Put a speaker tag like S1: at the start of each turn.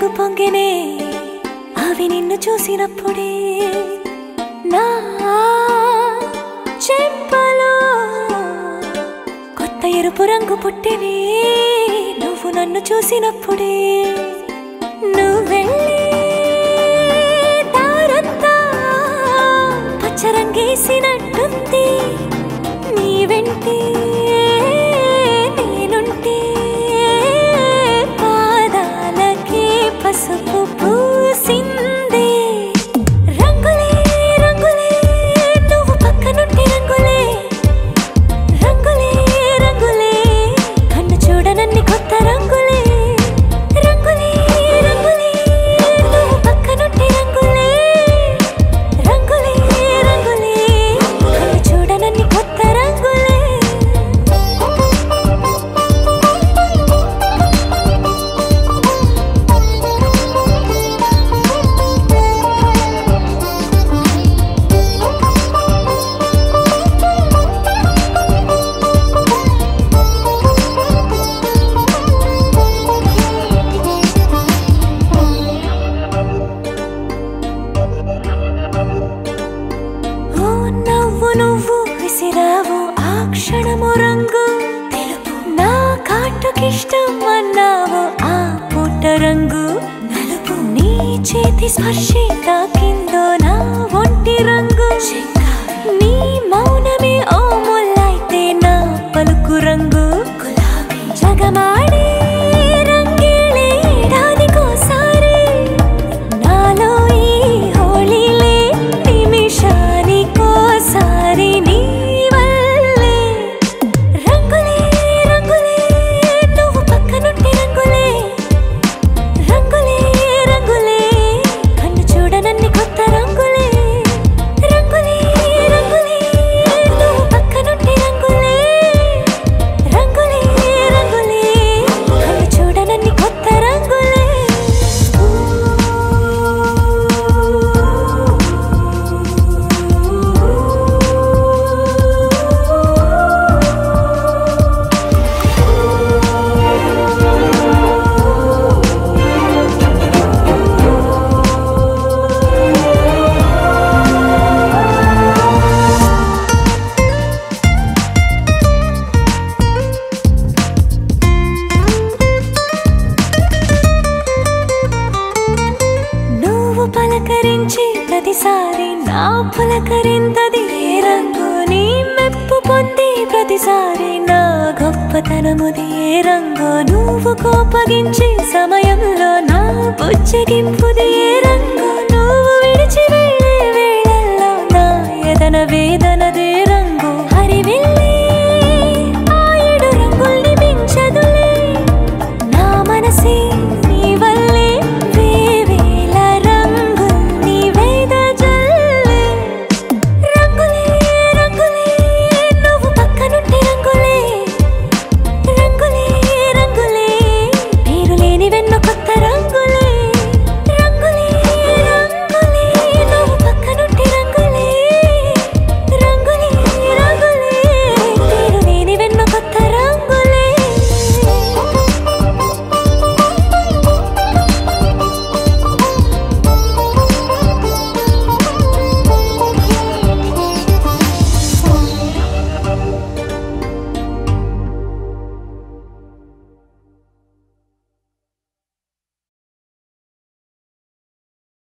S1: పొంగెనే అవి నిన్ను చూసినప్పుడే నా చెంపలో కొత్త ఎరుపు రంగు పుట్టినే నువ్వు నన్ను చూసినప్పుడే నువ్వెళ్ళే దారంతా పచ్చరంగేసినట్టుంది నీ వెంటే నేనుంటే పాదాలకే పసుపు పూసిందే రంగులే రంగులే నువ్వు పక్కనుంటే రంగులే రంగులే రంగులే కన్ను చూడనన్ని కొత్త రంగులే రంగులే రంగులే నువ్వు పక్కనుంటే రంగులే రంగులే రంగులే కన్ను చూడనన్ని కొత్త రంగులే ఓ నవ్వు నువ్వు విసిరావు ఆ క్షణము రంగు తెలుపు నా కాటుకిష్టం అన్నావు ఆ పుట్ట రంగు నలుపు నీ చేతి స్పర్శే తాకిందో నా ఒంటి రంగు నీ మౌనమే ఓ ముల్లైతే నా పలుకు రంగు గులాబీ జగమాడే రంగేళే ఏడాదికోసారి నాలో ఈ హోళీలే నిమిషానికోసారి నీ వల్లే రంగులే రంగులే నువ్వు పక్కనుంటే రంగులే రంగులే రంగులే కన్ను చూడనన్ని కొత్త రంగులే రంగులే రంగులే నువ్వు పక్కనుంటే రంగులే రంగులే రంగులే కన్ను చూడనన్ని కొత్త రంగులే నువ్వు పలకరించి ప్రతిసారి నా పులకరింతది ఏ రంగు నీ మెప్పు పొంది ప్రతిసారి నా గొప్పతనముది ఏ రంగు నువ్వు కోపగించి సమయంలో నా బుజ్జగింపుది ఏ రంగు నువ్వు విడిచి వెళ్ళే వేళల్లో నా ఎదన వేదనదే